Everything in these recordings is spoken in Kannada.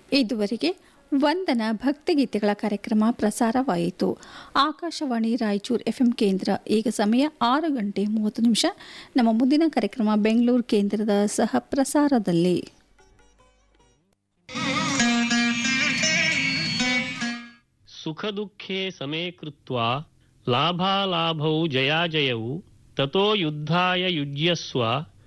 ಇದುವರೆಗೆ ವಂದನ ಭಕ್ತಿಗೀತೆಗಳ ಕಾರ್ಯಕ್ರಮ ಪ್ರಸಾರವಾಯಿತು ಆಕಾಶವಾಣಿ ರಾಯಚೂರು ಎಫ್ಎಂ ಕೇಂದ್ರ ಈಗ ಸಮಯ ಆರು ಗಂಟೆ ಮೂವತ್ತು ನಿಮಿಷ ನಮ್ಮ ಮುಂದಿನ ಕಾರ್ಯಕ್ರಮ ಬೆಂಗಳೂರು ಕೇಂದ್ರದ ಸಹ ಪ್ರಸಾರದಲ್ಲಿ ಸುಖ ದುಃಖೇ ಸಮೇ ಕೃತ್ವಾ ಲಾಭಾಲಾಭೌ ಜಯಾಜಯೌ ತಥೋ ಯುದ್ಧಾಯ ಯುಜ್ಯಸ್ವ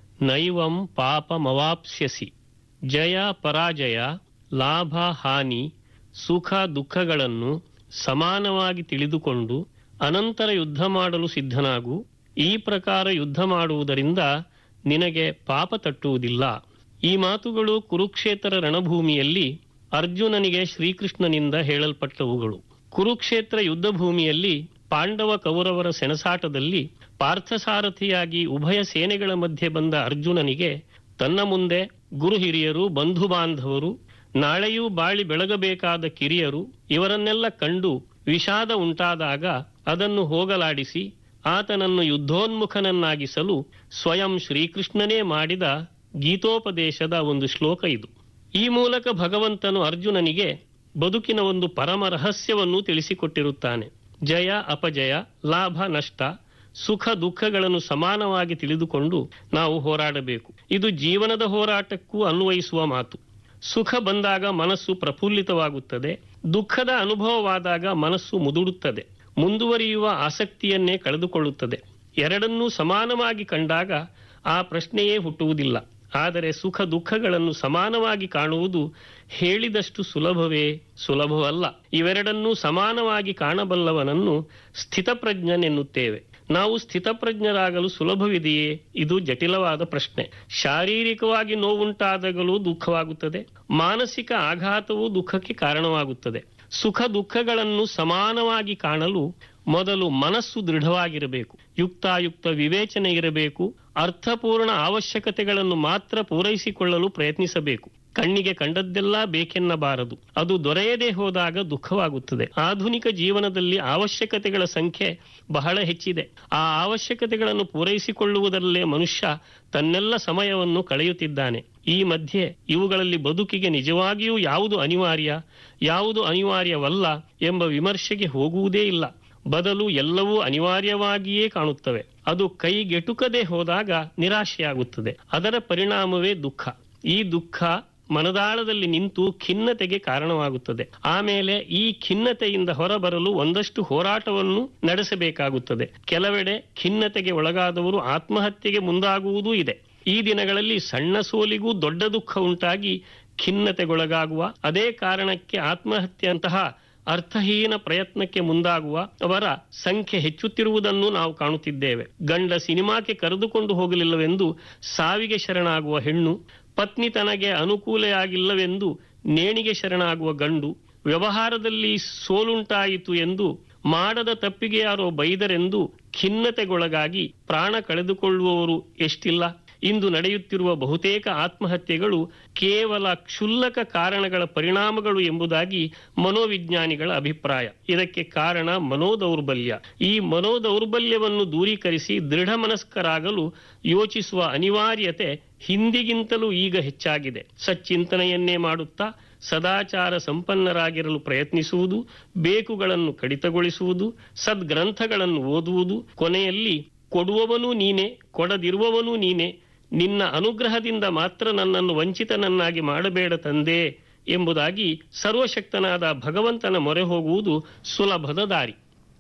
ನೈವಂ ಪಾಪಮವಾಪ್ಸ್ಯಸಿ ಜಯ ಪರಾಜಯ ಲಾಭ ಹಾನಿ ಸುಖ ದುಃಖಗಳನ್ನು ಸಮಾನವಾಗಿ ತಿಳಿದುಕೊಂಡು ಅನಂತರ ಯುದ್ಧ ಮಾಡಲು ಸಿದ್ಧನಾಗು ಈ ಪ್ರಕಾರ ಯುದ್ಧ ಮಾಡುವುದರಿಂದ ನಿನಗೆ ಪಾಪ ತಟ್ಟುವುದಿಲ್ಲ ಈ ಮಾತುಗಳು ಕುರುಕ್ಷೇತ್ರ ರಣಭೂಮಿಯಲ್ಲಿ ಅರ್ಜುನನಿಗೆ ಶ್ರೀಕೃಷ್ಣನಿಂದ ಹೇಳಲ್ಪಟ್ಟವುಗಳು ಕುರುಕ್ಷೇತ್ರ ಯುದ್ಧ ಭೂಮಿಯಲ್ಲಿ ಪಾಂಡವ ಕೌರವರ ಸೆಣಸಾಟದಲ್ಲಿ ಪಾರ್ಥಸಾರಥಿಯಾಗಿ ಉಭಯ ಸೇನೆಗಳ ಮಧ್ಯೆ ಬಂದ ಅರ್ಜುನನಿಗೆ ತನ್ನ ಮುಂದೆ ಗುರು ಹಿರಿಯರು ಬಂಧು ಬಾಂಧವರು ನಾಳೆಯೂ ಬಾಳಿ ಬೆಳಗಬೇಕಾದ ಕಿರಿಯರು ಇವರನ್ನೆಲ್ಲ ಕಂಡು ವಿಷಾದ ಉಂಟಾದಾಗ ಅದನ್ನು ಹೋಗಲಾಡಿಸಿ ಆತನನ್ನು ಯುದ್ಧೋನ್ಮುಖನನ್ನಾಗಿಸಲು ಸ್ವಯಂ ಶ್ರೀಕೃಷ್ಣನೇ ಮಾಡಿದ ಗೀತೋಪದೇಶದ ಒಂದು ಶ್ಲೋಕ ಇದು ಈ ಮೂಲಕ ಭಗವಂತನು ಅರ್ಜುನನಿಗೆ ಬದುಕಿನ ಒಂದು ಪರಮ ರಹಸ್ಯವನ್ನು ತಿಳಿಸಿಕೊಟ್ಟಿರುತ್ತಾನೆ ಜಯ ಅಪಜಯ ಲಾಭ ನಷ್ಟ ಸುಖ ದುಃಖಗಳನ್ನು ಸಮಾನವಾಗಿ ತಿಳಿದುಕೊಂಡು ನಾವು ಹೋರಾಡಬೇಕು ಇದು ಜೀವನದ ಹೋರಾಟಕ್ಕೂ ಅನ್ವಯಿಸುವ ಮಾತು ಸುಖ ಬಂದಾಗ ಮನಸ್ಸು ಪ್ರಫುಲ್ಲಿತವಾಗುತ್ತದೆ ದುಃಖದ ಅನುಭವವಾದಾಗ ಮನಸ್ಸು ಮುದುಡುತ್ತದೆ ಮುಂದುವರಿಯುವ ಆಸಕ್ತಿಯನ್ನೇ ಕಳೆದುಕೊಳ್ಳುತ್ತದೆ ಎರಡನ್ನೂ ಸಮಾನವಾಗಿ ಕಂಡಾಗ ಆ ಪ್ರಶ್ನೆಯೇ ಹುಟ್ಟುವುದಿಲ್ಲ ಆದರೆ ಸುಖ ದುಃಖಗಳನ್ನು ಸಮಾನವಾಗಿ ಕಾಣುವುದು ಹೇಳಿದಷ್ಟು ಸುಲಭವೇ ಸುಲಭವಲ್ಲ ಇವೆರಡನ್ನೂ ಸಮಾನವಾಗಿ ಕಾಣಬಲ್ಲವನನ್ನು ಸ್ಥಿತಪ್ರಜ್ಞನೆನ್ನುತ್ತೇವೆ ನಾವು ಸ್ಥಿತಪ್ರಜ್ಞರಾಗಲು ಸುಲಭವಿದೆಯೇ ಇದು ಜಟಿಲವಾದ ಪ್ರಶ್ನೆ ಶಾರೀರಿಕವಾಗಿ ನೋವುಂಟಾದಾಗಲೂ ದುಃಖವಾಗುತ್ತದೆ ಮಾನಸಿಕ ಆಘಾತವೂ ದುಃಖಕ್ಕೆ ಕಾರಣವಾಗುತ್ತದೆ ಸುಖ ದುಃಖಗಳನ್ನು ಸಮಾನವಾಗಿ ಕಾಣಲು ಮೊದಲು ಮನಸ್ಸು ದೃಢವಾಗಿರಬೇಕು ಯುಕ್ತಾಯುಕ್ತ ವಿವೇಚನೆ ಇರಬೇಕು ಅರ್ಥಪೂರ್ಣ ಅವಶ್ಯಕತೆಗಳನ್ನು ಮಾತ್ರ ಪೂರೈಸಿಕೊಳ್ಳಲು ಪ್ರಯತ್ನಿಸಬೇಕು ಕಣ್ಣಿಗೆ ಕಂಡದ್ದೆಲ್ಲ ಬೇಕೆನ್ನಬಾರದು ಅದು ದೊರೆಯದೇ ಹೋದಾಗ ದುಃಖವಾಗುತ್ತದೆ ಆಧುನಿಕ ಜೀವನದಲ್ಲಿ ಅವಶ್ಯಕತೆಗಳ ಸಂಖ್ಯೆ ಬಹಳ ಹೆಚ್ಚಿದೆ ಆ ಅವಶ್ಯಕತೆಗಳನ್ನು ಪೂರೈಸಿಕೊಳ್ಳುವುದರಲ್ಲೇ ಮನುಷ್ಯ ತನ್ನೆಲ್ಲ ಸಮಯವನ್ನು ಕಳೆಯುತ್ತಿದ್ದಾನೆ ಈ ಮಧ್ಯೆ ಇವುಗಳಲ್ಲಿ ಬದುಕಿಗೆ ನಿಜವಾಗಿಯೂ ಯಾವುದು ಅನಿವಾರ್ಯ ಯಾವುದು ಅನಿವಾರ್ಯವಲ್ಲ ಎಂಬ ವಿಮರ್ಶೆಗೆ ಹೋಗುವುದೇ ಇಲ್ಲ ಬದಲು ಎಲ್ಲವೂ ಅನಿವಾರ್ಯವಾಗಿಯೇ ಕಾಣುತ್ತವೆ ಅದು ಕೈಗೆಟುಕದೆ ಹೋದಾಗ ನಿರಾಶೆಯಾಗುತ್ತದೆ ಅದರ ಪರಿಣಾಮವೇ ದುಃಖ ಈ ದುಃಖ ಮನದಾಳದಲ್ಲಿ ನಿಂತು ಖಿನ್ನತೆಗೆ ಕಾರಣವಾಗುತ್ತದೆ ಆಮೇಲೆ ಈ ಖಿನ್ನತೆಯಿಂದ ಹೊರಬರಲು ಒಂದಷ್ಟು ಹೋರಾಟವನ್ನು ನಡೆಸಬೇಕಾಗುತ್ತದೆ ಕೆಲವೆಡೆ ಖಿನ್ನತೆಗೆ ಒಳಗಾದವರು ಆತ್ಮಹತ್ಯೆಗೆ ಮುಂದಾಗುವುದೂ ಇದೆ ಈ ದಿನಗಳಲ್ಲಿ ಸಣ್ಣ ಸೋಲಿಗೂ ದೊಡ್ಡ ದುಃಖ ಉಂಟಾಗಿ ಖಿನ್ನತೆಗೊಳಗಾಗುವ ಅದೇ ಕಾರಣಕ್ಕೆ ಆತ್ಮಹತ್ಯೆಯಂತಹ ಅರ್ಥಹೀನ ಪ್ರಯತ್ನಕ್ಕೆ ಮುಂದಾಗುವ ಅವರ ಸಂಖ್ಯೆ ಹೆಚ್ಚುತ್ತಿರುವುದನ್ನು ನಾವು ಕಾಣುತ್ತಿದ್ದೇವೆ ಗಂಡ ಸಿನಿಮಾಕ್ಕೆ ಕರೆದುಕೊಂಡು ಹೋಗಲಿಲ್ಲವೆಂದು ಸಾವಿಗೆ ಶರಣಾಗುವ ಹೆಣ್ಣು ಪತ್ನಿ ತನಗೆ ಅನುಕೂಲೆಯಾಗಿಲ್ಲವೆಂದು ನೇಣಿಗೆ ಶರಣಾಗುವ ಗಂಡು ವ್ಯವಹಾರದಲ್ಲಿ ಸೋಲುಂಟಾಯಿತು ಎಂದು ಮಾಡದ ತಪ್ಪಿಗೆ ಯಾರೋ ಬೈದರೆಂದು ಖಿನ್ನತೆಗೊಳಗಾಗಿ ಪ್ರಾಣ ಕಳೆದುಕೊಳ್ಳುವವರು ಎಷ್ಟಿಲ್ಲ ಇಂದು ನಡೆಯುತ್ತಿರುವ ಬಹುತೇಕ ಆತ್ಮಹತ್ಯೆಗಳು ಕೇವಲ ಕ್ಷುಲ್ಲಕ ಕಾರಣಗಳ ಪರಿಣಾಮಗಳು ಎಂಬುದಾಗಿ ಮನೋವಿಜ್ಞಾನಿಗಳ ಅಭಿಪ್ರಾಯ ಇದಕ್ಕೆ ಕಾರಣ ಮನೋದೌರ್ಬಲ್ಯ ಈ ಮನೋದೌರ್ಬಲ್ಯವನ್ನು ದೂರೀಕರಿಸಿ ದೃಢ ಮನಸ್ಕರಾಗಲು ಯೋಚಿಸುವ ಅನಿವಾರ್ಯತೆ ಹಿಂದಿಗಿಂತಲೂ ಈಗ ಹೆಚ್ಚಾಗಿದೆ ಸಚ್ಚಿಂತನೆಯನ್ನೇ ಮಾಡುತ್ತಾ ಸದಾಚಾರ ಸಂಪನ್ನರಾಗಿರಲು ಪ್ರಯತ್ನಿಸುವುದು ಬೇಕುಗಳನ್ನು ಕಡಿತಗೊಳಿಸುವುದು ಸದ್ಗ್ರಂಥಗಳನ್ನು ಓದುವುದು ಕೊನೆಯಲ್ಲಿ ಕೊಡುವವನೂ ನೀನೆ ಕೊಡದಿರುವವನೂ ನೀನೆ ನಿನ್ನ ಅನುಗ್ರಹದಿಂದ ಮಾತ್ರ ನನ್ನನ್ನು ವಂಚಿತನನ್ನಾಗಿ ಮಾಡಬೇಡ ತಂದೆ ಎಂಬುದಾಗಿ ಸರ್ವಶಕ್ತನಾದ ಭಗವಂತನ ಮೊರೆ ಹೋಗುವುದು ಸುಲಭದ ದಾರಿ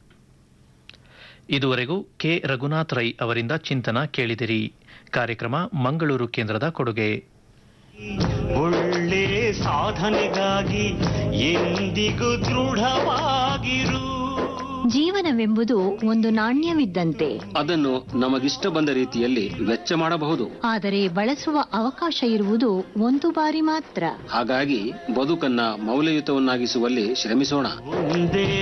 ಇದುವರೆಗೂ ಕೆ ರಘುನಾಥ್ ರೈ ಅವರಿಂದ ಚಿಂತನ ಕೇಳಿದಿರಿ ಕಾರ್ಯಕ್ರಮ ಮಂಗಳೂರು ಕೇಂದ್ರದ ಕೊಡುಗೆ ಒಳ್ಳೆ ಸಾಧನೆಗಾಗಿ ಎಂದಿಗೂ ದೃಢವಾಗಿರು ಜೀವನವೆಂಬುದು ಒಂದು ನಾಣ್ಯವಿದ್ದಂತೆ ಅದನ್ನು ನಮಗಿಷ್ಟ ಬಂದ ರೀತಿಯಲ್ಲಿ ವೆಚ್ಚ ಮಾಡಬಹುದು ಆದರೆ ಬಳಸುವ ಅವಕಾಶ ಇರುವುದು ಒಂದು ಬಾರಿ ಮಾತ್ರ ಹಾಗಾಗಿ ಬದುಕನ್ನ ಮೌಲ್ಯಯುತವನ್ನಾಗಿಸುವಲ್ಲಿ ಶ್ರಮಿಸೋಣ ಒಂದೇ